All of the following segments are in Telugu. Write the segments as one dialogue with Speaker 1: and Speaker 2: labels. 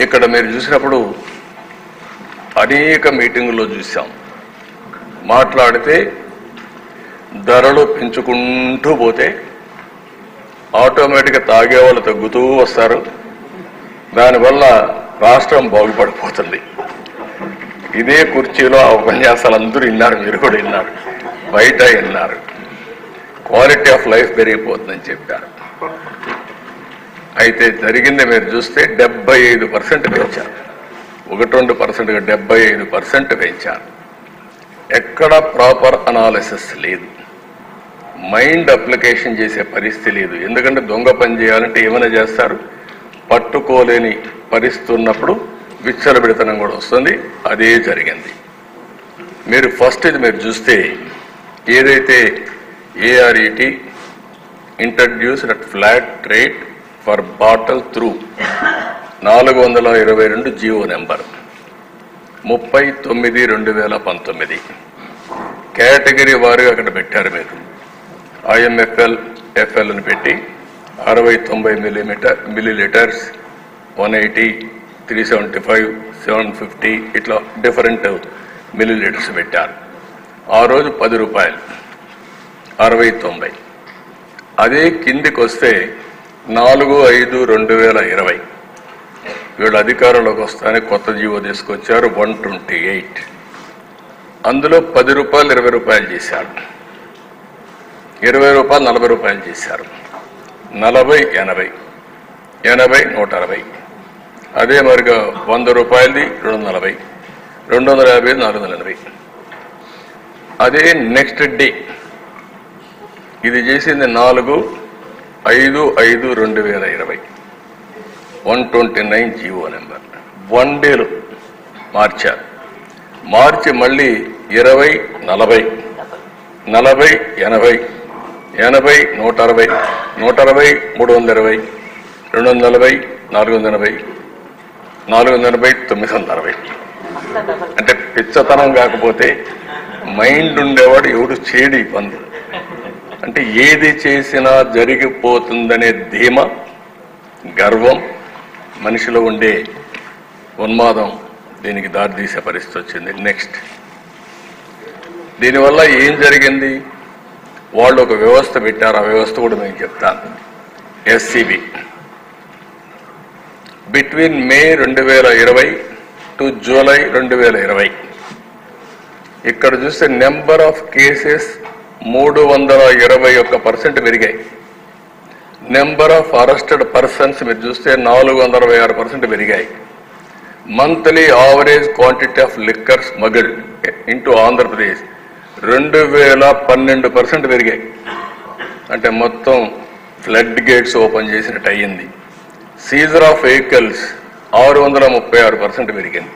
Speaker 1: ఇక్కడ మీరు చూసినప్పుడు అనేక మీటింగుల్లో చూసాం మాట్లాడితే ధరలు పెంచుకుంటూ పోతే ఆటోమేటిక్గా తాగే వాళ్ళు తగ్గుతూ వస్తారు దానివల్ల రాష్ట్రం బాగుపడిపోతుంది ఇదే కుర్చీలో ఆ ఉపన్యాసాలు అందరూ విన్నారు మీరు కూడా విన్నారు బయట విన్నారు క్వాలిటీ ఆఫ్ లైఫ్ పెరిగిపోతుందని చెప్పారు అయితే జరిగింది మీరు చూస్తే డెబ్బై ఐదు పర్సెంట్ పెంచారు ఒకటి రెండు పర్సెంట్గా డెబ్బై ఐదు పర్సెంట్ పెంచారు ఎక్కడ ప్రాపర్ అనాలిసిస్ లేదు మైండ్ అప్లికేషన్ చేసే పరిస్థితి లేదు ఎందుకంటే దొంగ పని చేయాలంటే ఏమైనా చేస్తారు పట్టుకోలేని పరిస్థితి ఉన్నప్పుడు విచ్చలబిడతనం కూడా వస్తుంది అదే జరిగింది మీరు ఫస్ట్ ఇది మీరు చూస్తే ఏదైతే A R E T introduced at flat rate for bottle through నాలుగు వందల ఇరవై రెండు జియో నెంబర్ ముప్పై తొమ్మిది రెండు వేల పంతొమ్మిది కేటగిరీ వారుగా అక్కడ పెట్టారు మీరు ఐఎంఎఫ్ఎల్ ఎఫ్ఎల్ అని పెట్టి అరవై తొంభై millimetre millilitres one eighty three seventy five seven fifty ఇట్లా డిఫరెంట్ మిల్లీ లీటర్స్ పెట్టారు ఆ రోజు పది రూపాయలు అరవై తొంభై అదే కిందికి వస్తే నాలుగు ఐదు రెండు వేల ఇరవై వీళ్ళు అధికారంలోకి వస్తానే కొత్త జీవో తీసుకొచ్చారు వన్ ట్వంటీ ఎయిట్ అందులో పది రూపాయలు ఇరవై రూపాయలు చేశారు ఇరవై రూపాయలు నలభై రూపాయలు చేశారు నలభై ఎనభై ఎనభై నూట అరవై అదే మరిగా వంద రూపాయలది రెండు వందల నలభై రెండు వందల యాభై నాలుగు వందల ఎనభై అదే నెక్స్ట్ డే ఇది చేసింది నాలుగు ఐదు ఐదు రెండు వేల ఇరవై one twenty nine GO number one డేలో మార్చారు మార్చి మళ్ళీ ఇరవై నలభై నలభై ఎనభై ఎనభై నూట అరవై నూట అరవై మూడు వందల ఇరవై రెండు వందల నలభై నాలుగు వందల ఎనభై నాలుగు వందల ఎనభై తొమ్మిది వందల అరవై అంటే పిచ్చతనం కాకపోతే మైండ్ ఉండేవాడు ఎవడు చేయడు ఈ పనులు అంటే ఏది చేసినా జరిగిపోతుందనే ధీమ గర్వం మనిషిలో ఉండే ఉన్మాదం దీనికి దారితీసే పరిస్థితి వచ్చింది నెక్స్ట్ దీనివల్ల ఏం జరిగింది వాళ్ళు ఒక వ్యవస్థ పెట్టారు ఆ వ్యవస్థ కూడా నేను చెప్తాను ఎస్సిబి బిట్వీన్ మే రెండు వేల ఇరవై టు జూలై రెండు వేల ఇరవై ఇక్కడ చూస్తే నెంబర్ ఆఫ్ కేసెస్ మూడు వందల ఇరవై ఒక్క పర్సెంట్ పెరిగాయి నెంబర్ ఆఫ్ అరెస్టెడ్ పర్సన్స్ మీరు చూస్తే నాలుగు వందల అరవై ఆరు పర్సెంట్ పెరిగాయి monthly average quantity of liquor smuggled into Andhra Pradesh రెండు వేల పన్నెండు పర్సెంట్ పెరిగాయి అంటే మొత్తం ఫ్లడ్ గేట్స్ ఓపెన్ చేసినట్టు అయ్యింది సీజర్ ఆఫ్ వెహికల్స్ ఆరు వందల ముప్పై ఆరు పర్సెంట్ పెరిగింది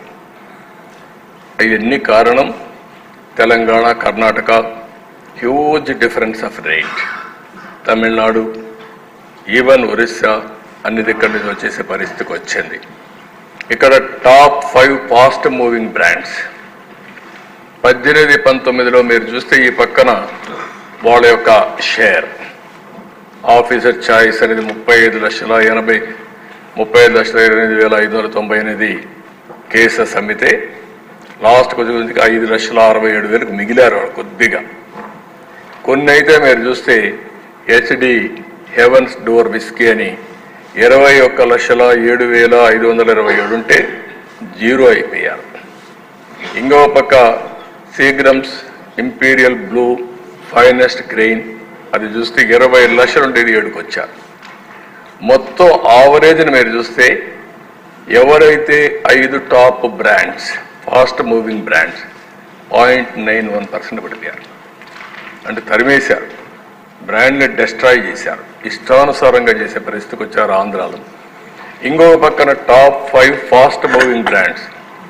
Speaker 1: ఇవన్నీ కారణం Telangana Karnataka huge difference of rate Tamil Nadu even Orissa అన్ని దగ్గర నుంచి వచ్చేసే పరిస్థితికి వచ్చింది ఇక్కడ top five fast moving brands పద్దెనిమిది పంతొమ్మిదిలో మీరు చూస్తే ఈ పక్కన వాళ్ళ యొక్క షేర్ ఆఫీసర్ ఛాయిస్ అనేది ముప్పై ఐదు లక్షల ఎనభై ముప్పై ఐదు లక్షల ఎనిమిది వేల ఐదు వందల తొంభై ఎనిమిది కేసెస్ అమ్మితే లాస్ట్ కొద్దిగా ఐదు లక్షల అరవై ఏడు వేలకు మిగిలారు వాళ్ళు కొద్దిగా కొన్ని అయితే మీరు చూస్తే హెచ్డి హెవెన్స్ డోర్ విస్కీ అని ఇరవై ఒక్క లక్షల ఏడు వేల ఐదు వందల ఇరవై ఏడు ఉంటే జీరో అయిపోయారు ఇంకో పక్క Seagram's imperial blue finest grain అది చూస్తే ఇరవై లక్షలు ఉండేది ఏడుకు వచ్చారు మొత్తం ఆవరేజ్ని మీరు చూస్తే ఎవరైతే ఐదు top brands fast moving brands point nine one percent పడిపోయారు అంటే తరిమేశారు బ్రాండ్ని డెస్ట్రాయ్ చేశారు ఇష్టానుసారంగా చేసే పరిస్థితికి వచ్చారు ఆంధ్రాలో ఇంకో పక్కన top five fast moving brands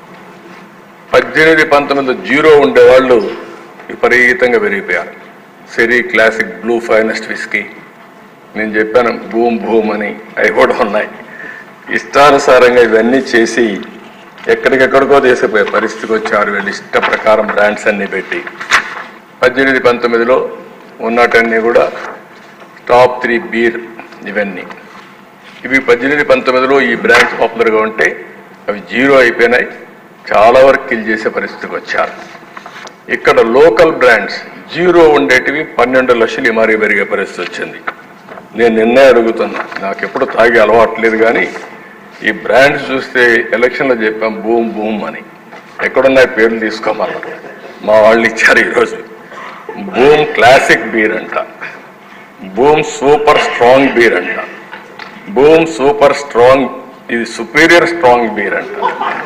Speaker 1: పద్దెనిమిది పంతొమ్మిది జీరో ఉండేవాళ్ళు విపరీతంగా పెరిగిపోయారు సెరీ క్లాసిక్ బ్లూ ఫైనెస్ట్ విస్కీ నేను చెప్పాను భూమ్ భూమ్ అని అవి కూడా ఉన్నాయి ఇష్టానుసారంగా ఇవన్నీ చేసి ఎక్కడికెక్కడికో తీసిపోయే పరిస్థితికి వచ్చారు వీళ్ళు ఇష్ట ప్రకారం బ్రాండ్స్ అన్ని పెట్టి పద్దెనిమిది పంతొమ్మిదిలో ఉన్నటన్నీ కూడా టాప్ త్రీ బీర్ ఇవన్నీ ఇవి పద్దెనిమిది పంతొమ్మిదిలో ఈ బ్రాండ్స్ పాపులర్గా ఉంటే అవి జీరో అయిపోయినాయి చాలా వరకు కిల్ చేసే పరిస్థితికి వచ్చారు ఇక్కడ లోకల్ బ్రాండ్స్ జీరో ఉండేటివి పన్నెండు లక్షలు ఇమారి పెరిగే పరిస్థితి వచ్చింది నేను నిన్నే అడుగుతున్నా నాకు ఎప్పుడు తాగే అలవాటు లేదు కానీ ఈ బ్రాండ్స్ చూస్తే ఎలక్షన్లో చెప్పాం బూమ్ బూమ్ అని ఎక్కడున్నాయి పేర్లు తీసుకోమన్నా మా వాళ్ళు ఇచ్చారు ఈరోజు బూమ్ క్లాసిక్ బీర్ అంట బూమ్ సూపర్ స్ట్రాంగ్ బీర్ అంట బూమ్ సూపర్ స్ట్రాంగ్ ఇది సుపీరియర్ స్ట్రాంగ్ బీర్ అంట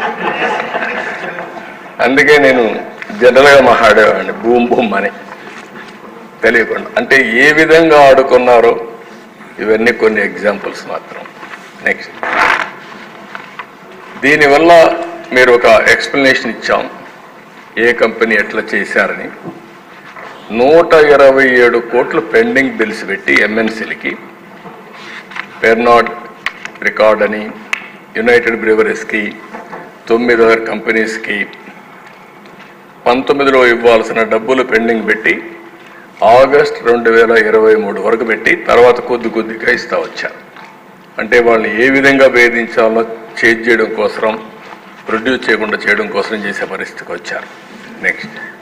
Speaker 1: అందుకే నేను జనరల్గా మాట్లాడేవాడిని బూమ్ బూమ్ అని తెలియకుండా అంటే ఏ విధంగా ఆడుకున్నారో ఇవన్నీ కొన్ని ఎగ్జాంపుల్స్ మాత్రం నెక్స్ట్ దీనివల్ల మీరు ఒక ఎక్స్ప్లెనేషన్ ఇచ్చాం ఏ కంపెనీ ఎట్లా చేశారని నూట ఇరవై ఏడు కోట్లు పెండింగ్ బిల్స్ పెట్టి ఎంఎన్సీలకి పెర్నాడ్ రికార్డ్ అని యునైటెడ్ బ్రేవరీస్కి తొమ్మిది కంపెనీస్కి పంతొమ్మిదిలో ఇవ్వాల్సిన డబ్బులు పెండింగ్ పెట్టి ఆగస్ట్ రెండు వేల ఇరవై మూడు వరకు పెట్టి తర్వాత కొద్ది కొద్దిగా ఇస్తా వచ్చారు అంటే వాళ్ళని ఏ విధంగా వేధించాలో చేంజ్ చేయడం కోసం ప్రొడ్యూస్ చేయకుండా చేయడం కోసం చేసే పరిస్థితికి వచ్చారు నెక్స్ట్